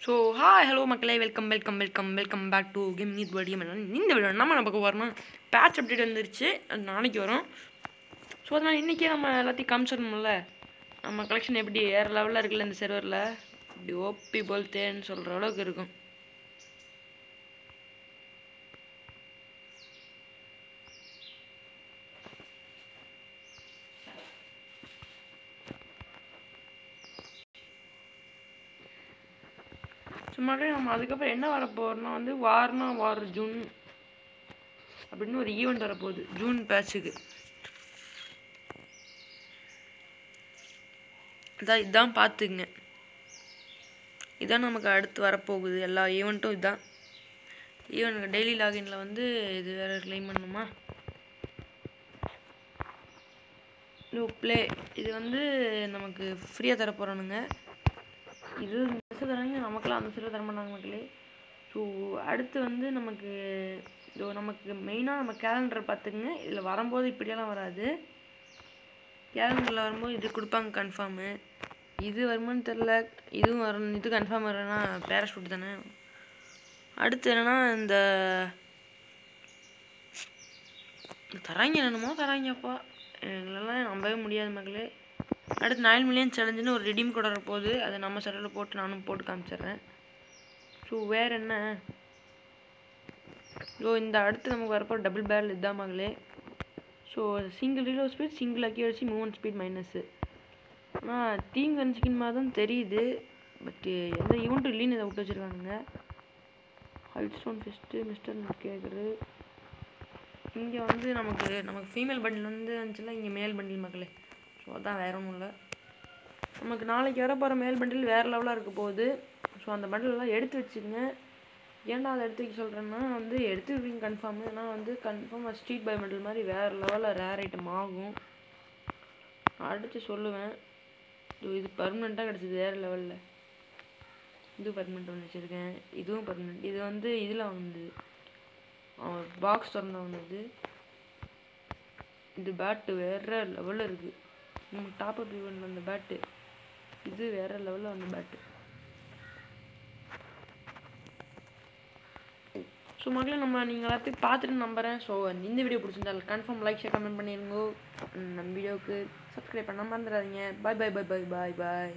so hi hello மக்களே welcome welcome welcome welcome back to game need word game இந்த video நம்ம நம்ம பக்கம் வரணும் பேட்ச் அப்டேட் வந்துருச்சு அது நாளைக்கு வரும் ஸோ அதனால் இன்றைக்கே நம்ம எல்லாத்தையும் காமிச்சிடணும்ல நம்ம கலெக்ஷன் எப்படி வேறு லெவலில் இருக்குல்ல இந்த செர்வரில் இப்படி ஓப்பி போல் தேன்னு சொல்கிற அளவுக்கு இருக்கும் சும்மாவே நம்ம அதுக்கப்புறம் என்ன வரப்போகிறோம்னா வந்து வார்னா வார் ஜூன் அப்படின்னு ஒரு ஈவெண்ட் வரப்போகுது ஜூன் பேட்சுக்கு இதான் இதான் பார்த்துக்குங்க இதான் நமக்கு அடுத்து வரப்போகுது எல்லா ஈவெண்ட்டும் இதான் ஈவெண்ட் டெய்லி லாகின்ல வந்து இது வேறு க்ளைம் பண்ணணுமா நியூ ப்ளே இது வந்து நமக்கு ஃப்ரீயாக தர போகிறானுங்க இது மெசேஜ் தராங்க நமக்கெல்லாம் அந்த மெசேஜ் தர மாட்டாங்க மக்களே ஸோ அடுத்து வந்து நமக்கு இதோ நமக்கு மெயினாக நம்ம கேலண்டர் பார்த்துக்குங்க இதில் வரும்போது இப்படியெல்லாம் வராது கேலண்டரில் வரும்போது இது கொடுப்பாங்க கன்ஃபார்மு இது வருமான்னு தெரில இதுவும் வரும் இது கன்ஃபார்ம் வரேன்னா பேராஷூட் தானே அடுத்து என்னென்னா இந்த தராங்க என்னமோ தராங்கப்பா எங்களெல்லாம் நம்பவே முடியாது மக்களே அடுத்து நைன் மில்லியன் சேலஞ்சுன்னு ஒரு ரெடீம் கோட் வரப்போகுது அதை நம்ம சர்வரில் போட்டு நானும் போட்டு காமிச்சிடுறேன் ஸோ வேறு என்ன ஸோ இந்த அடுத்து நமக்கு வரப்போ டபுள் பேரல் இதுதான் மகளே ஸோ சிங்கிள் ரீலோ speed single accuracy movement speed minus ஆனால் டீம் கன் ஸ்கின் மாதிரி தான் தெரியுது பட்டு எந்த ஈவெண்ட்டும் இல்லைன்னு இதை விட்டு வச்சுருக்காங்க ஹல்ட் ஸ்டோன் ஃபெஸ்ட்டு மிஸ்டர் கேட்குறது இங்கே வந்து நமக்கு நமக்கு ஃபீமேல் பண்டில் வந்து வந்துச்சுல இங்கே மேல் பண்டில் மக்களே ஸோ அதான் வேற ஒன்றும் இல்லை நமக்கு நாளைக்கு வர போகிற மேல் பண்டில் வேறு லெவலாக இருக்க போகுது ஸோ அந்த பண்டிலெலாம் எடுத்து வச்சுக்கோங்க ஏன்டா அதை எடுத்து வைக்க சொல்கிறேன்னா வந்து எடுத்து வைப்பீங்க கன்ஃபார்ம் ஏன்னா வந்து கன்ஃபார்மாக ஸ்ட்ரீட் பை பண்டில் மாதிரி வேறு லெவலில் ரேர் ஐட்டம் ஆகும் அடுத்து சொல்லுவேன் இது இது பர்மனெண்ட்டாக கிடச்சிது வேறு லெவலில் இது பர்மனெண்ட் ஒன்று வச்சுருக்கேன் இதுவும் பர்மனெண்ட் இது வந்து இதில் வந்தது பாக்ஸ் திறந்த வந்தது இது பேட்டு வேறு லெவலில் இருக்குது நமக்கு டாப் அப் ஈவெண்ட்டில் அந்த பேட்டு இது வேறு லெவலில் வந்த பேட்டு ஸோ மக்களே நம்ம நீங்கள் எல்லாத்தையும் பார்த்துட்டு நம்புகிறேன் ஸோ இந்த வீடியோ பிடிச்சிருந்தால் கன்ஃபார்ம் லைக் ஷேர் கமெண்ட் பண்ணிடுங்க நம்ம வீடியோவுக்கு சப்ஸ்கிரைப் பண்ண மறந்துடாதீங்க பாய் பாய் பாய் பாய் பாய் பாய்